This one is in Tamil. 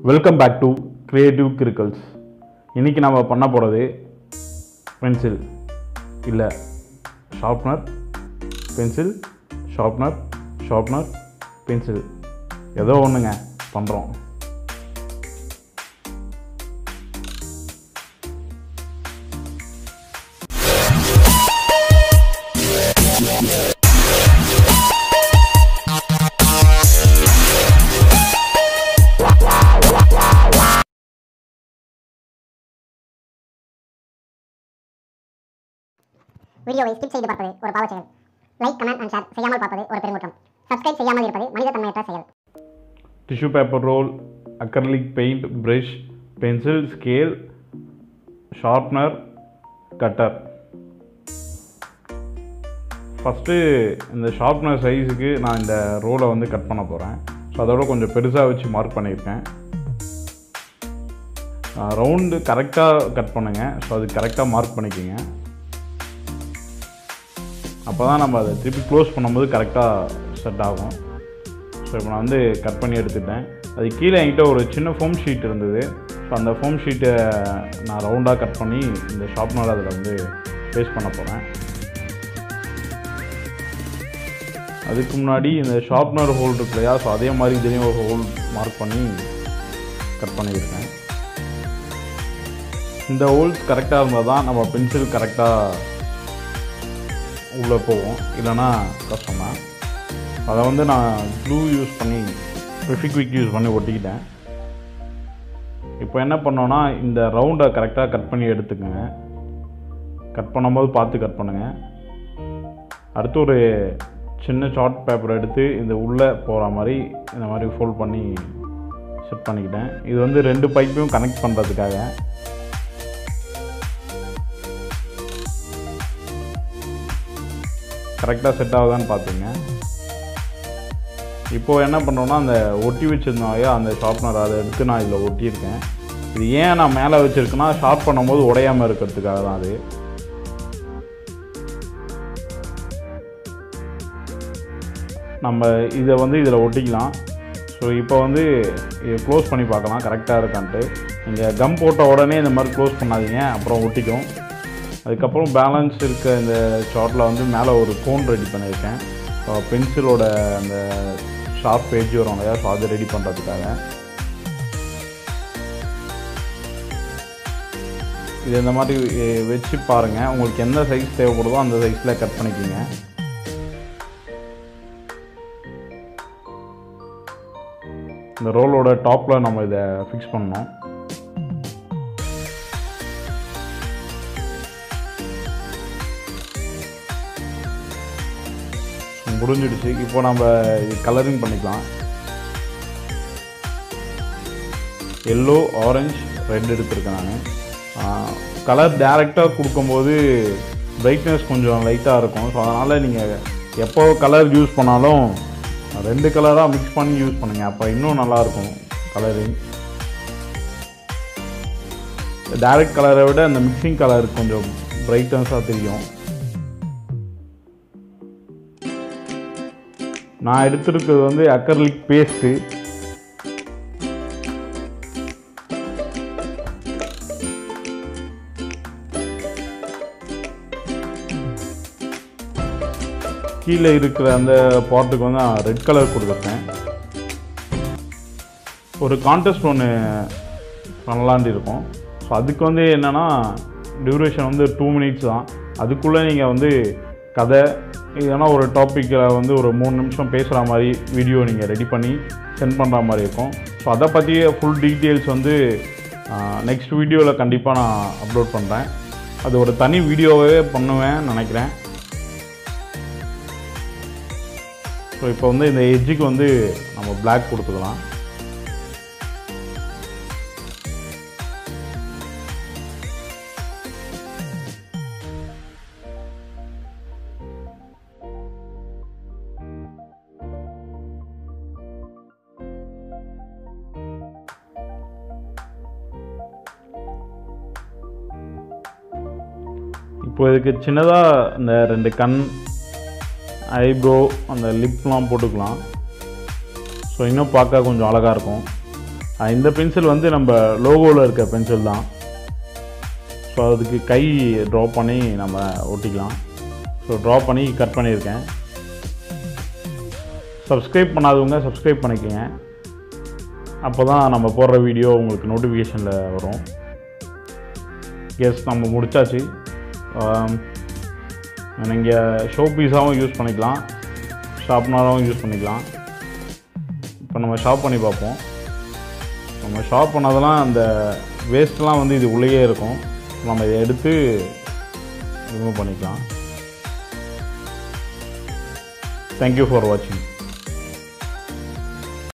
வெல்கம் பேக் டு கிரியேட்டிவ் கிரிக்கல்ஸ் இன்றைக்கி நம்ம பண்ண போகிறது பென்சில் இல்லை sharpener pencil sharpener sharpener pencil ஏதோ ஒன்றுங்க பண்ணுறோம் வீடியோவை ஸ்கிப் செய்து பார்ப்பது ஒரு பாவச் செயல் லைக் கமெண்ட் அண்ட் ஷேர் செய்யாமல் பார்ப்பது ஒரு பெருங்குற்றம் சப்ஸ்கிரைப் செய்யாமல் இருப்பது மனிதத்தன்மையற்ற செயல் tissue paper roll acrylic paint brush pencil scale sharpener cutter first இந்த ஷார்ப்னர் சைஸுக்கு நான் இந்த ரோலை வந்து கட் பண்ண போகிறேன் ஸோ அதோட கொஞ்சம் பெருசாக வச்சு மார்க் பண்ணியிருக்கேன் ரவுண்டு கரெக்டாக கட் பண்ணுங்கள் ஸோ அது கரெக்டாக மார்க் பண்ணிக்கோங்க அப்போ தான் நம்ம அதை திருப்பி க்ளோஸ் பண்ணும்போது கரெக்டாக செட் ஆகும் ஸோ இப்போ நான் வந்து கட் பண்ணி எடுத்துட்டேன் அது கீழே என்கிட்ட ஒரு சின்ன ஃபோம் ஷீட் இருந்தது ஸோ அந்த ஃபோம் ஷீட்டை நான் ரவுண்டாக கட் பண்ணி இந்த ஷார்ப்னர் அதில் வந்து பேஸ்ட் பண்ண போகிறேன் அதுக்கு முன்னாடி இந்த ஷார்ப்னர் ஹோல் இருக்கு இல்லையா ஸோ அதே மாதிரி இதுலேயும் ஒரு ஹோல் மார்க் பண்ணி கட் பண்ணியிருக்கேன் இந்த ஹோல்ஸ் கரெக்டாக இருந்தால் தான் நம்ம பென்சில் கரெக்டாக உள்ளே போகும் இல்லைன்னா கஷ்டம் தான் அதை வந்து நான் க்ளூ யூஸ் பண்ணி ப்ரிஃபிக்விக் யூஸ் பண்ணி ஒட்டிக்கிட்டேன் இப்போ என்ன பண்ணோன்னா இந்த ரவுண்டை கரெக்டாக கட் பண்ணி எடுத்துக்கோங்க கட் பண்ணும்போது பார்த்து கட் பண்ணுங்கள் அடுத்து ஒரு சின்ன சார்ட் பேப்பர் எடுத்து இந்த உள்ளே போகிற மாதிரி இந்த மாதிரி ஃபோல்ட் பண்ணி செட் பண்ணிக்கிட்டேன் இது வந்து ரெண்டு பைப்பையும் கனெக்ட் பண்ணுறதுக்காக கரெக்டாக செட் ஆகுதான்னு பார்த்துங்க இப்போது என்ன பண்ணோன்னா அந்த ஒட்டி வச்சுருந்தாங்க அந்த ஷார்ப்னர் அதை எடுத்து நான் இதில் ஒட்டியிருக்கேன் இது ஏன் நான் மேலே வச்சுருக்கேன்னா ஷார்ப் பண்ணும்போது உடையாமல் இருக்கிறதுக்காக தான் அது நம்ம இதை வந்து இதில் ஒட்டிக்கலாம் ஸோ இப்போ வந்து இதை க்ளோஸ் பண்ணி பார்க்கலாம் கரெக்டாக இருக்கான்ட்டு நீங்கள் கம் போட்ட உடனே இந்த மாதிரி க்ளோஸ் பண்ணாதீங்க அப்புறம் ஒட்டிக்கும் அதுக்கப்புறம் பேலன்ஸ் இருக்க இந்த ஷார்ட்டில் வந்து மேலே ஒரு கோன் ரெடி பண்ணியிருக்கேன் பென்சிலோட அந்த ஷார்ப் பேஜ் வரும் இல்லையா ஸோ அதை ரெடி பண்ணுறதுக்காக இது இந்த மாதிரி எ- வச்சு பாருங்கள் உங்களுக்கு எந்த சைஸ் தேவைப்படுதோ அந்த சைஸில் கட் பண்ணிக்கோங்க இந்த ரோலோட டாப்பில் நம்ம இதை ஃபிக்ஸ் பண்ணோம் முடிஞ்சிடுச்சு இப்போ நம்ம கலரிங் பண்ணிக்கலாம் எல்லோ ஆரஞ்சு ரெட் எடுத்திருக்கேன் நான் கலர் டேரெக்டாக கொடுக்கும்போது பிரைட்னஸ் கொஞ்சம் லைட்டாக இருக்கும் ஸோ அதனால் நீங்கள் எப்போ கலர் யூஸ் பண்ணாலும் ரெண்டு கலராக மிக்ஸ் பண்ணி யூஸ் பண்ணுங்கள் அப்போ இன்னும் நல்லாயிருக்கும் கலரிங் டைரக்ட் கலரை விட அந்த மிக்சிங் கலர் கொஞ்சம் பிரைட்னஸாக தெரியும் நான் எடுத்திருக்கிறது வந்து அக்கர்லிக் பேஸ்ட்டு கீழே இருக்கிற அந்த பாட்டுக்கு வந்து நான் ரெட் கலர் கொடுத்துருக்கேன் ஒரு கான்டெஸ்ட் ஒன்று பண்ணலான்ட்டு இருக்கோம் ஸோ அதுக்கு வந்து என்னென்னா டியூரேஷன் வந்து டூ மினிட்ஸ் தான் அதுக்குள்ளே நீங்கள் வந்து கதை இல்லைன்னா ஒரு டாப்பிக்கில் வந்து ஒரு மூணு நிமிஷம் பேசுகிற மாதிரி வீடியோ நீங்கள் ரெடி பண்ணி சென்ட் பண்ணுற மாதிரி இருக்கும் ஸோ அதை பற்றிய ஃபுல் டீட்டெயில்ஸ் வந்து நெக்ஸ்ட் வீடியோவில் கண்டிப்பாக நான் அப்லோட் பண்ணுறேன் அது ஒரு தனி வீடியோவே பண்ணுவேன் நினைக்கிறேன் ஸோ இப்போ வந்து இந்த எட்ஜுக்கு வந்து நம்ம Black கொடுத்துக்கலாம் இப்போ இதுக்கு சின்னதாக இந்த ரெண்டு கண் ஐப்ரோ அந்த லிப்லாம் போட்டுக்கலாம் ஸோ இன்னும் பார்க்க கொஞ்சம் அழகாக இருக்கும் அஹ் இந்த பென்சில் வந்து நம்ம லோகோவில் இருக்க பென்சில் தான் ஸோ அதுக்கு கை ட்ரா பண்ணி நம்ம ஒட்டிக்கலாம் ஸோ ட்ரா பண்ணி கட் பண்ணியிருக்கேன் சப்ஸ்கிரைப் பண்ணாதவங்க சப்ஸ்கிரைப் பண்ணிக்கோங்க அப்போ தான் நம்ம போடுற வீடியோ உங்களுக்கு நோட்டிஃபிகேஷனில் வரும் எஸ் நம்ம முடிச்சாச்சு நீங்கள் ஷோ பீஸாகவும் யூஸ் பண்ணிக்கலாம் ஷார்ப்னராகவும் யூஸ் பண்ணிக்கலாம் இப்போ நம்ம ஷாப் பண்ணி பார்ப்போம் நம்ம ஷாப் பண்ணதெல்லாம் அந்த வேஸ்ட்லாம் வந்து இது உள்ளேயே இருக்கும் நம்ம இதை எடுத்து ரிமூவ் பண்ணிக்கலாம் தேங்க்யூ ஃபார் வாட்சிங்